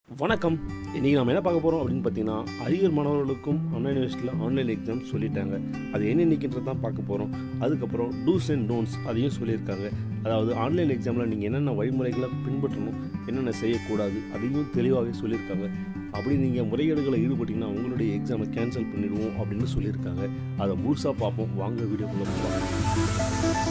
வணக்கம் இன்றைக்கி நம்ம என்ன பார்க்க போகிறோம் அப்படின்னு பார்த்தீங்கன்னா அரியர் மாணவர்களுக்கும் ஆன்லைன் யூனிவர்சிட்டியில் ஆன்லைன் எக்ஸாம் சொல்லிட்டாங்க அது என்ன இன்னைக்குன்றது தான் பார்க்க போகிறோம் அதுக்கப்புறம் டூஸ் அண்ட் டோன்ட்ஸ் அதையும் சொல்லியிருக்காங்க அதாவது ஆன்லைன் எக்ஸாமில் நீங்கள் என்னென்ன வழிமுறைகளை பின்பற்றணும் என்னென்ன செய்யக்கூடாது அதையும் தெளிவாகவே சொல்லியிருக்காங்க அப்படி நீங்கள் முறைகேடுகளை ஈடுபட்டீங்கன்னா உங்களுடைய எக்ஸாமை கேன்சல் பண்ணிடுவோம் அப்படின்னு சொல்லியிருக்காங்க அதை முழுசாக பார்ப்போம் வாங்க வீடியோக்குள்ளே போகலாம்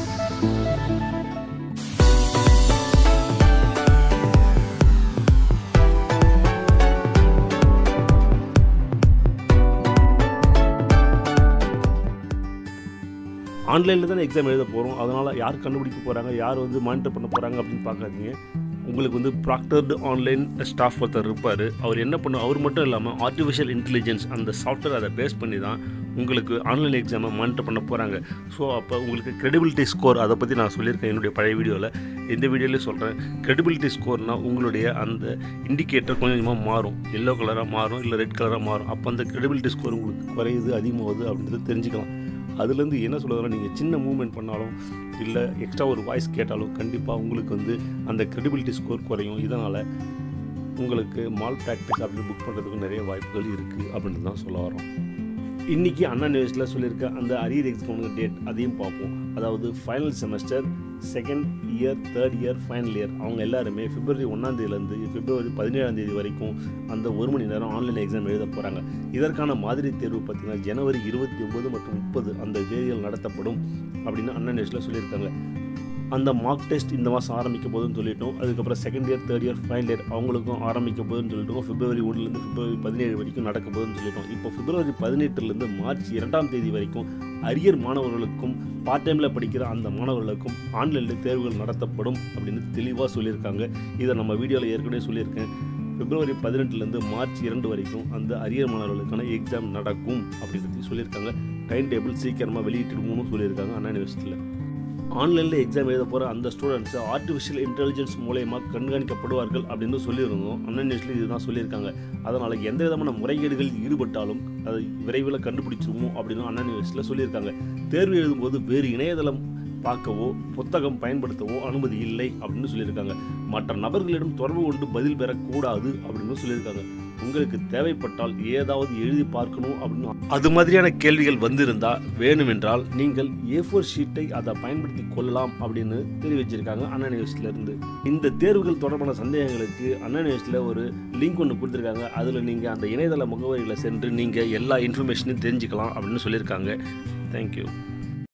ஆன்லைனில் தானே எக்ஸாம் எழுத போகிறோம் அதனால் யார் கண்டுபிடிக்க போகிறாங்க யார் வந்து மானிட்டர் பண்ண போகிறாங்க அப்படின்னு பார்க்காதீங்க உங்களுக்கு வந்து ப்ராக்டர்டு ஆன்லைன் ஸ்டாஃப் ஒருத்தர் இருப்பார் அவர் என்ன பண்ணும் அவர் மட்டும் இல்லாமல் ஆர்டிஃபிஷியல் இன்டெலிஜென்ஸ் அந்த சாஃப்ட்வேர் அதை பேஸ் பண்ணி தான் உங்களுக்கு ஆன்லைன் எக்ஸாமை மானிட்டர் பண்ண போகிறாங்க ஸோ அப்போ உங்களுக்கு credibility ஸ்கோர் அதை பற்றி நான் சொல்லியிருக்கேன் என்னுடைய பழைய வீடியோவில் இந்த வீடியோலேயும் சொல்கிறேன் credibility ஸ்கோர்னால் உங்களுடைய அந்த இண்டிகேட்டர் கொஞ்சம் கொஞ்சமாக மாறும் எல்லோ கலராக மாறும் இல்லை ரெட் கலராக மாறும் அப்போ அந்த credibility ஸ்கோர் உங்களுக்கு குறையுது அதிகமாகுது அப்படின்றது தெரிஞ்சுக்கலாம் அதுலேருந்து என்ன சொல்லுறதுனா நீங்கள் சின்ன மூவ்மெண்ட் பண்ணாலும் இல்லை எக்ஸ்ட்ரா ஒரு வாய்ஸ் கேட்டாலும் கண்டிப்பாக உங்களுக்கு வந்து அந்த credibility ஸ்கோர் குறையும் இதனால் உங்களுக்கு மால் ப்ராக்டிஸ் அப்படின்னு புக் பண்ணுறதுக்கு நிறைய வாய்ப்புகள் இருக்குது அப்படின்னு தான் சொல்ல வரோம் இன்றைக்கி அண்ணா நியூஸில் சொல்லியிருக்க அந்த அரியர் எக்ஸாமுக்கு டேட் அதையும் பார்ப்போம் அதாவது final semester second year third year final year அவங்க எல்லாருமே பிப்ரவரி ஒன்றாந்தேதியிலேருந்து பிப்ரவரி பதினேழாம் தேதி வரைக்கும் அந்த ஒரு மணி நேரம் ஆன்லைன் எக்ஸாம் எழுத போகிறாங்க இதற்கான மாதிரி தேர்வு பார்த்திங்கன்னா ஜனவரி இருபத்தி ஒம்பது மற்றும் முப்பது அந்த தேதிகள் நடத்தப்படும் அப்படின்னு அண்ணா நியூஸில் சொல்லியிருக்காங்க அந்த மார்க் டெஸ்ட் இந்த மாதம் ஆரம்பிக்க போகுதுன்னு சொல்லிட்டோம் அதுக்கப்புறம் second year third year final year அவங்களுக்கும் ஆரம்பிக்க போகுதுன்னு சொல்லிட்டோம் பிப்ரவரி ஒன்றுலேருந்து பிப்ரவரி பதினேழு வரைக்கும் நடக்க போகுதுன்னு சொல்லிட்டோம் இப்போ பிப்ரவரி பதினெட்டுலேருந்து மார்ச் இரண்டாம் தேதி வரைக்கும் அரியர் மாணவர்களுக்கும் பார்ட் டைமில் படிக்கிற அந்த மாணவர்களுக்கும் ஆன்லைனில் தேர்வுகள் நடத்தப்படும் அப்படின்னு தெளிவாக சொல்லியிருக்காங்க இதை நம்ம வீடியோவில் ஏற்கனவே சொல்லியிருக்கேன் பிப்ரவரி பதினெட்டுலேருந்து மார்ச் இரண்டு வரைக்கும் அந்த அரியர் மாணவர்களுக்கான எக்ஸாம் நடக்கும் அப்படின்னு சொல்லியிருக்காங்க டைம் டேபிள் சீக்கிரமாக வெளியிட்டுடுவோம்னு சொல்லியிருக்காங்க அண்ணா யூனிவர்சிட்டியில் ஆன்லைனில் எக்ஸாம் எழுத போகிற அந்த ஸ்டூடெண்ட்ஸை ஆர்டிஃபிஷியல் இன்டெலிஜென்ஸ் மூலயமா கண்காணிக்கப்படுவார்கள் அப்படின்னு சொல்லியிருந்தோம் அண்ணன் நியூஸ்ல இதுதான் சொல்லியிருக்காங்க அதனால் எந்த விதமான முறைகேடுகளில் ஈடுபட்டாலும் அதை விரைவில் கண்டுபிடிச்சிருவோம் அப்படின்னு அண்ணன் நியூஸில் சொல்லியிருக்காங்க தேர்வு எழுதும்போது வேறு இணையதளம் பார்க்கவோ புத்தகம் பயன்படுத்தவோ அனுமதி இல்லை அப்படின்னு சொல்லியிருக்காங்க மற்ற நபர்களிடம் தொடர்பு கொண்டு பதில் பெறக்கூடாது அப்படின்னு சொல்லியிருக்காங்க உங்களுக்கு தேவைப்பட்டால் ஏதாவது எழுதி பார்க்கணும் அப்படின்னு அது மாதிரியான கேள்விகள் வந்திருந்தா வேணுமென்றால் நீங்கள் ஏ ஃபோர் ஷீட்டை அதை பயன்படுத்தி கொள்ளலாம் அப்படின்னு தெரிவிச்சிருக்காங்க அண்ணா நியூஸ்ல இருந்து இந்த தேர்வுகள் தொடர்பான சந்தேகங்களுக்கு அண்ணா நியூஸ்ல ஒரு லிங்க் ஒன்று கொடுத்துருக்காங்க அதில் நீங்கள் அந்த இணையதள முகவரிகளை சென்று நீங்கள் எல்லா இன்ஃபர்மேஷனையும் தெரிஞ்சுக்கலாம் அப்படின்னு சொல்லியிருக்காங்க தேங்க்யூ